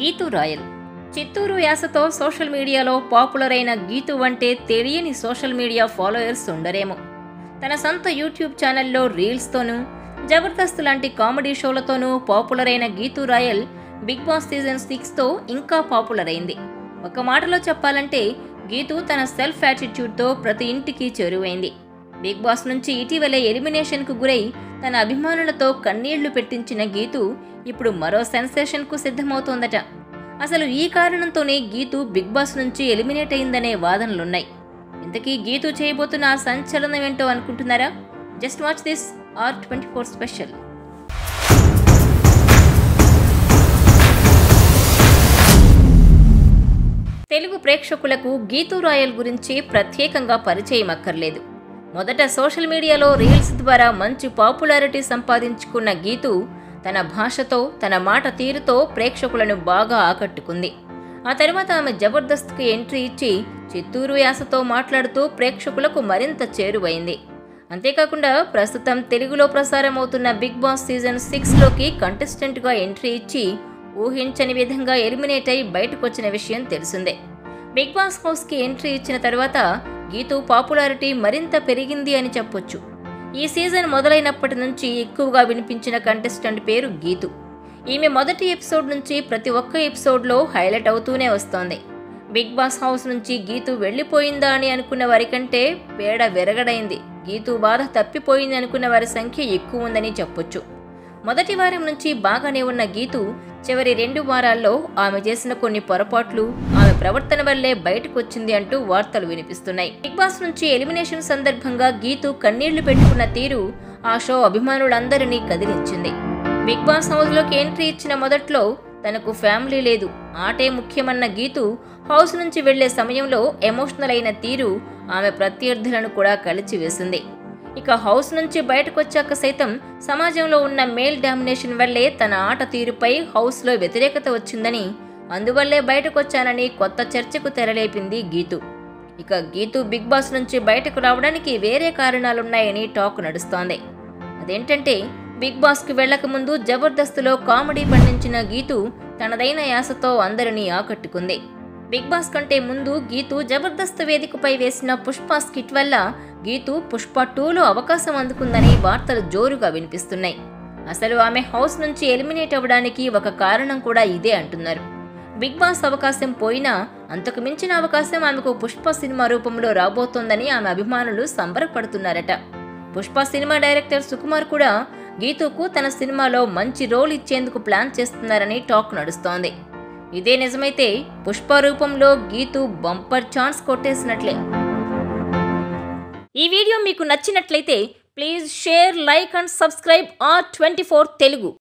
గీతు రాయల్ చిత్తూరు యాసతో social media popular అయిన గీతు అంటే తెలియని సోషల్ మీడియా ఫాలోయర్స్ ఉండరేమో తన సొంత యూట్యూబ్ ఛానల్లో రీల్స్తోనూ జబర్దస్త్ లాంటి కామెడీ షోలతోనూ పాపులర్ అయిన గీతు రాయల్ బిగ్ బాస్ సీజన్ సిక్స్తో ఇంకా పాపులర్ అయింది ఒక మాటలో చెప్పాలంటే గీతు తన సెల్ఫ్ యాటిట్యూడ్తో ప్రతి ఇంటికి చేరువైంది బిగ్ బాస్ నుంచి ఇటీవలే ఎలిమినేషన్కు గురై తన అభిమానులతో కన్నీళ్లు పెట్టించిన గీతు ఇప్పుడు మరో సెన్సేషన్కు సిద్ధమవుతోందట అసలు ఈ కారణంతోనే గీతు బిగ్ బాస్ నుంచి ఎలిమినేట్ అయిందనే వాదనలున్నాయి ఇంతకీ గీతు చేయబోతున్న ఆ సంచలనం ఏంటో అనుకుంటున్నారా just watch this R twenty four special Telugu ప్రేక్షకులకు గీతూ రాయల్ గురించి ప్రత్యేకంగా పరిచయం అక్కర్లేదు మొదట సోషల్ మీడియాలో రీల్స్ ద్వారా మంచి పాపులారిటీ సంపాదించుకున్న గీతు తన భాషతో తన మాట తీరుతో ప్రేక్షకులను బాగా ఆకట్టుకుంది ఆ తర్వాత ఆమె జబర్దస్త్కి ఎంట్రీ ఇచ్చి చిత్తూరు యాసతో మాట్లాడుతూ ప్రేక్షకులకు మరింత చేరువైంది అంతేకాకుండా ప్రస్తుతం తెలుగులో ప్రసారం అవుతున్న బిగ్ బాస్ సీజన్ సిక్స్లోకి కంటెస్టెంట్గా ఎంట్రీ ఇచ్చి ఊహించని విధంగా ఎలిమినేట్ అయి బయటకొచ్చిన విషయం తెలిసిందే బిగ్ బాస్ హౌస్కి ఎంట్రీ ఇచ్చిన తర్వాత గీతు పాపులారిటీ మరింత పెరిగింది అని చెప్పొచ్చు ఈ సీజన్ మొదలైనప్పటి నుంచి ఎక్కువగా వినిపించిన కంటెస్టెంట్ పేరు గీతు ఈమె మొదటి ఎపిసోడ్ నుంచి ప్రతి ఒక్క ఎపిసోడ్లో హైలైట్ అవుతూనే వస్తోంది బిగ్ బాస్ హౌస్ నుంచి గీతు వెళ్ళిపోయిందా అని అనుకున్న వారికంటే పేడ విరగడైంది గీతు బాధ తప్పిపోయింది అనుకున్న వారి సంఖ్య ఎక్కువ ఉందని చెప్పొచ్చు మొదటి వారం నుంచి బాగానే ఉన్న గీతు చివరి రెండు వారాల్లో ఆమె చేసిన కొన్ని పొరపాట్లు ఆమె ప్రవర్తన వల్లే బయటకు వచ్చింది అంటూ వార్తలు వినిపిస్తున్నాయి బిగ్ బాస్ నుంచి ఎలిమినేషన్ సందర్భంగా గీతు కన్నీళ్లు పెట్టుకున్న తీరు ఆ షో అభిమానులందరినీ కదిలించింది బిగ్ బాస్ హౌస్లోకి ఎంట్రీ ఇచ్చిన మొదట్లో తనకు ఫ్యామిలీ లేదు ఆటే ముఖ్యమన్న గీతు హౌస్ నుంచి వెళ్లే సమయంలో ఎమోషనల్ అయిన తీరు ఆమె ప్రత్యర్థులను కూడా కలిచివేసింది ఇక హౌస్ నుంచి బయటకొచ్చాక సైతం సమాజంలో ఉన్న మేల్ డామినేషన్ వల్లే తన ఆట తీరుపై హౌస్లో వ్యతిరేకత వచ్చిందని అందువల్లే బయటకొచ్చానని కొత్త చర్చకు తెరలేపింది గీతు ఇక గీతు బిగ్ బాస్ నుంచి బయటకు రావడానికి వేరే కారణాలున్నాయని టాక్ నడుస్తోంది అదేంటంటే బిగ్ బాస్కి వెళ్లకముందు జబర్దస్త్లో కామెడీ పండించిన గీతు తనదైన యాసతో అందరినీ ఆకట్టుకుంది బిగ్ బాస్ కంటే ముందు గీతు జబర్దస్త్ వేదికపై వేసిన పుష్ప స్కిట్ వల్ల గీతు పుష్ప టూలో అవకాశం అందుకుందని వార్తలు జోరుగా వినిపిస్తున్నాయి అసలు ఆమె హౌస్ నుంచి ఎలిమినేట్ అవ్వడానికి ఒక కారణం కూడా ఇదే అంటున్నారు బిగ్ బాస్ అవకాశం పోయినా అంతకు మించిన అవకాశం ఆమెకు పుష్ప సినిమా రూపంలో రాబోతోందని ఆమె అభిమానులు సంబరపడుతున్నారట పుష్ప సినిమా డైరెక్టర్ సుకుమార్ కూడా గీతుకు తన సినిమాలో మంచి రోల్ ఇచ్చేందుకు ప్లాన్ చేస్తున్నారని టాక్ నడుస్తోంది ఇదే నిజమైతే పుష్ప రూపంలో గీతు బంపర్ ఛాన్స్ కొట్టేసినట్లే ఈ వీడియో మీకు నచ్చినట్లయితే please share like and subscribe R twenty Telugu